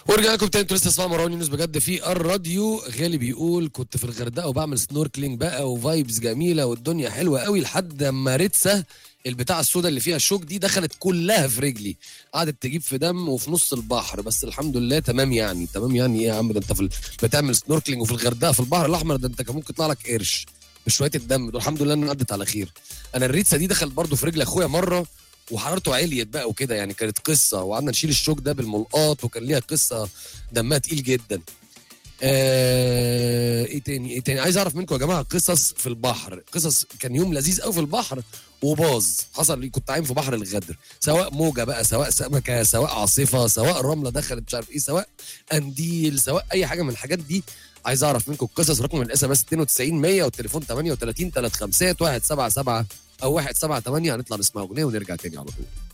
ورجع لكم تاني انتوا لسه تسمعوا مروان يونس بجد في الراديو غالي بيقول كنت في الغردقه وبعمل سنوركلينج بقى وفايبز جميله والدنيا حلوه قوي لحد ما ريتسا البتاع السودا اللي فيها الشوك دي دخلت كلها في رجلي قعدت تجيب في دم وفي نص البحر بس الحمد لله تمام يعني تمام يعني ايه يا عم ده انت في ال- بتعمل سنوركلينج وفي الغردقه في البحر الاحمر ده انت كان ممكن يطلع لك قرش بشويه الدم دول الحمد لله انها عدت على خير انا الريتسا دي دخلت برضو في رجل اخويا مره وحرارته عليت بقى وكده يعني كانت قصه وقعدنا نشيل الشوك ده بالملقاط وكان ليها قصه دمها تقيل جدا آه ايه تاني ايه تاني عايز اعرف منكم يا جماعه قصص في البحر قصص كان يوم لذيذ قوي في البحر وباظ حصل لي كنت عايم في بحر الغدر سواء موجه بقى سواء سمكه سواء عاصفه سواء رمله دخلت مش عارف ايه سواء قنديل سواء اي حاجه من الحاجات دي عايز اعرف منكم القصص رقم الاس ام اس 92 100 والتليفون 38 35 177 او 178 هنطلع نسمع اغنيه ونرجع تاني على طول